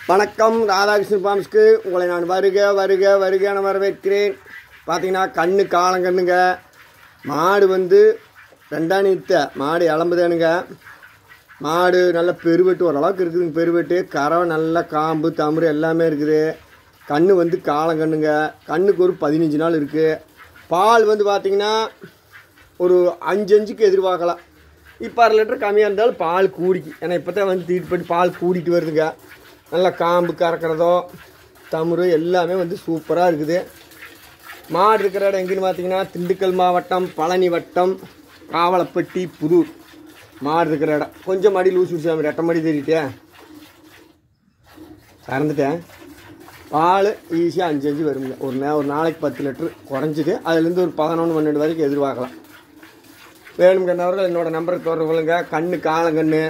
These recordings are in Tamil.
வணக்கம் ராதாகிருஷ்ணன் ஃபார்ம்ஸ்க்கு உங்களை நான் வருக வருக வருக என வரவேற்கிறேன் பார்த்தீங்கன்னா கண்ணு காலங்கண்ணுங்க மாடு வந்து ரெண்டாம் நீத்த மாடு இளம்புதானுங்க மாடு நல்ல பெருவெட்டு ஓரளவுக்கு இருக்குதுங்க பெருவெட்டு கறவை நல்ல காம்பு தமுறு எல்லாமே இருக்குது கண்ணு வந்து காலங்கண்ணுங்க கண்ணுக்கு ஒரு பதினஞ்சு நாள் இருக்குது பால் வந்து பார்த்தீங்கன்னா ஒரு அஞ்சு அஞ்சுக்கு எதிர்பார்க்கலாம் இப்போ அரை லிட்டர் கம்மியாக இருந்தாலும் பால் கூடிக்கு ஏன்னா இப்போ தான் வந்து தீட்டு பண்ணி பால் கூடிட்டு வருதுங்க நல்லா காம்பு கறக்கிறதோ தமுறு எல்லாமே வந்து சூப்பராக இருக்குது மாடு இருக்கிற இடம் எங்கேன்னு பார்த்தீங்கன்னா திண்டுக்கல் மாவட்டம் பழனி வட்டம் காவலப்பட்டி புதூர் மாடு இருக்கிற இடம் கொஞ்சம் மடி லூஸ் சாமி ரெட்டை மடி தெரியிட்டே கறந்துட்டேன் பால் ஈஸியாக அஞ்சு அஞ்சு வருங்க ஒரு நே ஒரு நாளைக்கு பத்து லிட்டரு குறைஞ்சிது அதுலேருந்து ஒரு பதினொன்று பன்னெண்டு வரைக்கும் எதிர்பார்க்கலாம் வேணும் கண்ணவர்கள் என்னோட நம்பருக்கு தொடர்பு கொள்ளுங்க கண்ணு காலங்கண்ணு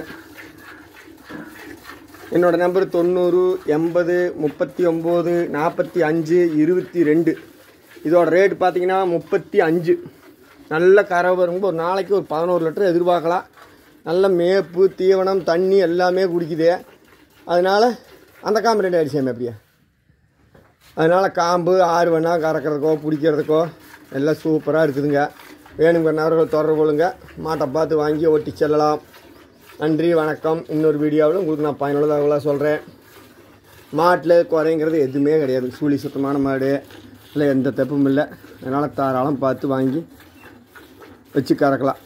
என்னோட நம்பர் தொண்ணூறு எண்பது முப்பத்தி ஒம்பது நாற்பத்தி அஞ்சு இருபத்தி ரெண்டு இதோட ரேட் பார்த்தீங்கன்னா முப்பத்தி அஞ்சு நல்ல கறவை வரும்போது ஒரு நாளைக்கு ஒரு பதினோரு லிட்டர் எதிர்பார்க்கலாம் நல்ல மேப்பு தீவனம் தண்ணி எல்லாமே குடிக்குது அதனால் அந்த காம்பு ரெண்டு அடிச்சாமே அப்படியே அதனால் காம்பு ஆறு வேணா கறக்கிறதுக்கோ பிடிக்கிறதுக்கோ எல்லாம் சூப்பராக இருக்குதுங்க வேணுங்கிற நபர்கள் தொடர்பு கொள்ளுங்க மாட்டை பார்த்து வாங்கி ஓட்டி செல்லலாம் நன்றி வணக்கம் இன்னொரு வீடியோவில் உங்களுக்கு நான் பயனுள்ள தகவலாக சொல்கிறேன் மாட்டில் குறைங்கிறது எதுவுமே கிடையாது சூழி சுத்தமான மாடு இல்லை எந்த தப்பும் இல்லை அதனால் தாராளம் பார்த்து வாங்கி வச்சு கறக்கலாம்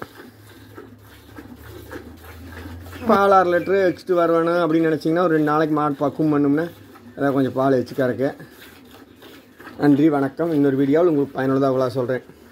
பால் ஆறு லிட்ரு எக்ஸ்ட்டு வரவேணும் அப்படின்னு நினச்சிங்கன்னா ஒரு ரெண்டு நாளைக்கு மாடு பக்குவம் பண்ணோம்னா அதான் கொஞ்சம் பால் வச்சு கறக்க நன்றி வணக்கம் இன்னொரு வீடியோவில் உங்களுக்கு பயனுள்ள தகவலாக சொல்கிறேன்